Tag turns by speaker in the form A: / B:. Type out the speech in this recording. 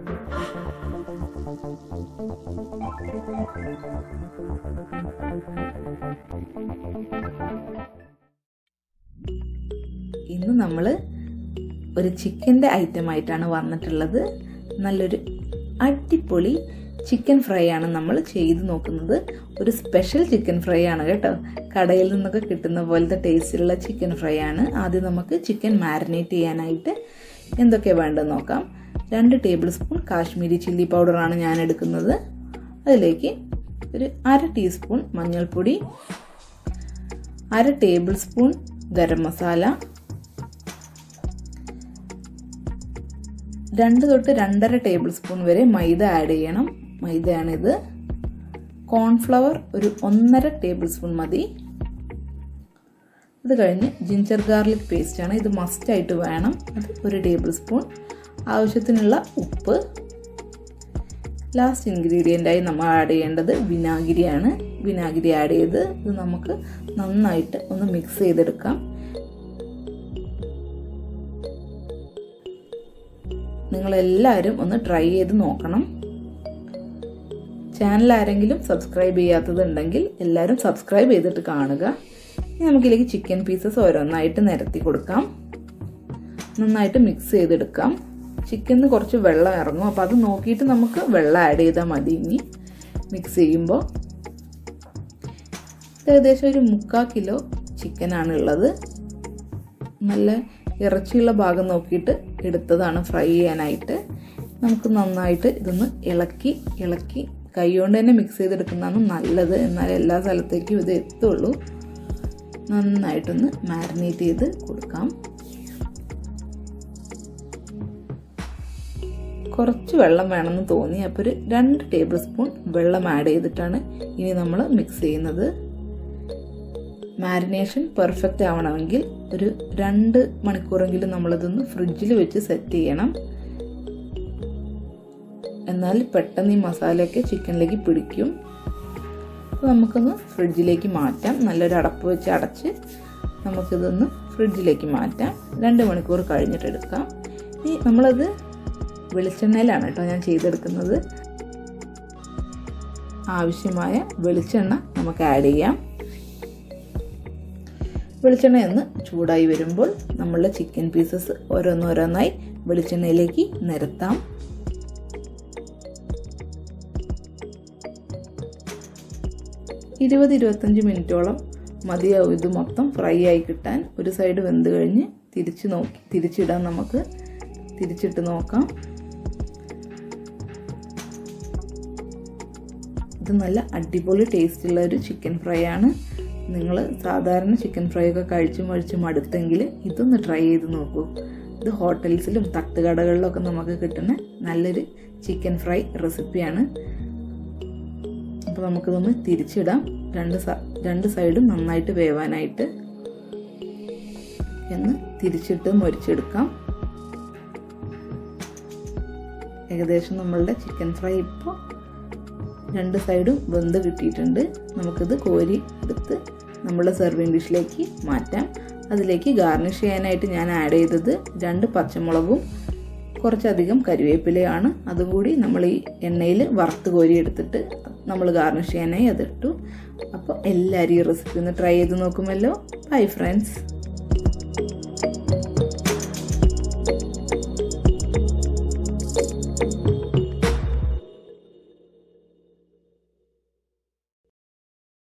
A: ഇന്ന് നമ്മൾ ഒരു ചിക്കൻ്റെ ഐറ്റം ആയിട്ടാണ് വന്നിട്ടുള്ളത് നല്ലൊരു അടിപൊളി ചിക്കൻ ഫ്രൈ ആണ് നമ്മൾ ചെയ്ത് നോക്കുന്നത് ഒരു സ്പെഷ്യൽ ചിക്കൻ ഫ്രൈ ആണ് കേട്ടോ കടയിൽ നിന്നൊക്കെ കിട്ടുന്ന പോലത്തെ ടേസ്റ്റിലുള്ള ചിക്കൻ ഫ്രൈ ആണ് ആദ്യം നമുക്ക് ചിക്കൻ മാരിനേറ്റ് ചെയ്യാനായിട്ട് എന്തൊക്കെ വേണ്ടതെന്ന് നോക്കാം രണ്ട് ടേബിൾ സ്പൂൺ കാശ്മീരി ചില്ലി പൗഡറാണ് ഞാൻ എടുക്കുന്നത് അതിലേക്ക് ഒരു അര ടീസ്പൂൺ മഞ്ഞൾപ്പൊടി അര ടേബിൾ സ്പൂൺ ഗരം മസാല രണ്ട് തൊട്ട് രണ്ടര ടേബിൾ സ്പൂൺ വരെ മൈദ ആഡ് ചെയ്യണം മൈദയാണിത് കോൺഫ്ലവർ ഒരു ഒന്നര ടേബിൾ സ്പൂൺ മതി ഇത് കഴിഞ്ഞ് ജിഞ്ചർ ഗാർലിക് പേസ്റ്റ് ആണ് ഇത് മസ്റ്റ് ആയിട്ട് വേണം അത് ഒരു ടേബിൾ സ്പൂൺ ആവശ്യത്തിനുള്ള ഉപ്പ് ലാസ്റ്റ് ഇൻഗ്രീഡിയൻ്റായി നമ്മൾ ആഡ് ചെയ്യേണ്ടത് വിനാഗിരിയാണ് വിനാഗിരി ആഡ് ചെയ്ത് ഇത് നമുക്ക് നന്നായിട്ട് ഒന്ന് മിക്സ് ചെയ്തെടുക്കാം നിങ്ങളെല്ലാവരും ഒന്ന് ട്രൈ ചെയ്ത് നോക്കണം ചാനൽ ആരെങ്കിലും സബ്സ്ക്രൈബ് ചെയ്യാത്തതുണ്ടെങ്കിൽ എല്ലാവരും സബ്സ്ക്രൈബ് ചെയ്തിട്ട് കാണുക ഇനി നമുക്കിതിലേക്ക് ചിക്കൻ പീസസ് ഓരോന്നായിട്ട് നിരത്തി കൊടുക്കാം നന്നായിട്ട് മിക്സ് ചെയ്തെടുക്കാം ചിക്കനിന് കുറച്ച് വെള്ളം ഇറങ്ങും അപ്പോൾ അത് നോക്കിയിട്ട് നമുക്ക് വെള്ളം ആഡ് ചെയ്താൽ മതി ഇനി മിക്സ് ചെയ്യുമ്പോൾ ഏകദേശം ഒരു മുക്കാൽ കിലോ ചിക്കനാണ് ഉള്ളത് നല്ല ഇറച്ചിയുള്ള ഭാഗം നോക്കിയിട്ട് എടുത്തതാണ് ഫ്രൈ ചെയ്യാനായിട്ട് നമുക്ക് നന്നായിട്ട് ഇതൊന്ന് ഇളക്കി ഇളക്കി കൈ കൊണ്ട് തന്നെ മിക്സ് ചെയ്തെടുക്കുന്നതാണ് നല്ലത് എന്നാൽ എല്ലാ സ്ഥലത്തേക്കും ഇത് എത്തുള്ളൂ നന്നായിട്ടൊന്ന് മാരിനേറ്റ് ചെയ്ത് കൊടുക്കാം കുറച്ച് വെള്ളം വേണമെന്ന് തോന്നി അപ്പോൾ ഒരു രണ്ട് ടേബിൾ സ്പൂൺ വെള്ളം ആഡ് ചെയ്തിട്ടാണ് ഇനി നമ്മൾ മിക്സ് ചെയ്യുന്നത് മാരിനേഷൻ പെർഫെക്റ്റ് ആവണമെങ്കിൽ ഒരു രണ്ട് മണിക്കൂറെങ്കിലും നമ്മളിതൊന്ന് ഫ്രിഡ്ജിൽ വെച്ച് സെറ്റ് ചെയ്യണം എന്നാൽ പെട്ടെന്ന് ഈ മസാലയൊക്കെ ചിക്കനിലേക്ക് പിടിക്കും അപ്പോൾ നമുക്കൊന്ന് ഫ്രിഡ്ജിലേക്ക് മാറ്റാം നല്ലൊരു അടപ്പ് വെച്ച് അടച്ച് നമുക്കിതൊന്ന് ഫ്രിഡ്ജിലേക്ക് മാറ്റാം രണ്ട് മണിക്കൂർ കഴിഞ്ഞിട്ട് എടുക്കാം ഇനി നമ്മളത് വെളിച്ചെണ്ണയിലാണ് കേട്ടോ ഞാൻ ചെയ്തെടുക്കുന്നത് ആവശ്യമായ വെളിച്ചെണ്ണ നമുക്ക് ആഡ് ചെയ്യാം വെളിച്ചെണ്ണ ഒന്ന് ചൂടായി വരുമ്പോൾ നമ്മളുടെ ചിക്കൻ പീസസ് ഓരോന്നോരോന്നായി വെളിച്ചെണ്ണയിലേക്ക് നിരത്താം ഇരുപത് ഇരുപത്തഞ്ച് മിനിറ്റോളം മതിയാവും ഇത് മൊത്തം ഫ്രൈ ആയി കിട്ടാൻ ഒരു സൈഡ് വെന്ത് കഴിഞ്ഞ് തിരിച്ച് നോക്കി തിരിച്ചിടാൻ നമുക്ക് തിരിച്ചിട്ട് നോക്കാം ഇത് നല്ല അടിപൊളി ടേസ്റ്റുള്ള ഒരു ചിക്കൻ ഫ്രൈ ആണ് നിങ്ങൾ സാധാരണ ചിക്കൻ ഫ്രൈ ഒക്കെ കഴിച്ചും കഴിച്ചും മടുത്തെങ്കിൽ ഇതൊന്ന് ട്രൈ ചെയ്ത് നോക്കൂ ഇത് ഹോട്ടൽസിലും തട്ടുകടകളിലൊക്കെ നമുക്ക് കിട്ടുന്ന നല്ലൊരു ചിക്കൻ ഫ്രൈ റെസിപ്പിയാണ് അപ്പോൾ നമുക്കിതൊന്ന് തിരിച്ചിടാം രണ്ട് രണ്ട് സൈഡും നന്നായിട്ട് വേവാനായിട്ട് എന്ന് തിരിച്ചിട്ട് മൊരിച്ചെടുക്കാം ഏകദേശം നമ്മളുടെ ചിക്കൻ ഫ്രൈ ഇപ്പോൾ രണ്ട് സൈഡും വെന്ത് കിട്ടിയിട്ടുണ്ട് നമുക്കിത് കോരി എടുത്ത് നമ്മുടെ സെർവിങ് ഡിഷിലേക്ക് മാറ്റാം അതിലേക്ക് ഗാർണിഷ് ചെയ്യാനായിട്ട് ഞാൻ ആഡ് ചെയ്തത് രണ്ട് പച്ചമുളകും കുറച്ചധികം കരിവേപ്പിലയാണ് അതും കൂടി നമ്മൾ ഈ എണ്ണയിൽ വറുത്ത് കോരി എടുത്തിട്ട് നമ്മൾ ഗാർണിഷ് ചെയ്യാനായി അതിട്ടു അപ്പോൾ എല്ലാവരും ഈ റെസിപ്പി ഒന്ന് ട്രൈ ചെയ്ത് നോക്കുമല്ലോ ബൈ ഫ്രണ്ട്സ്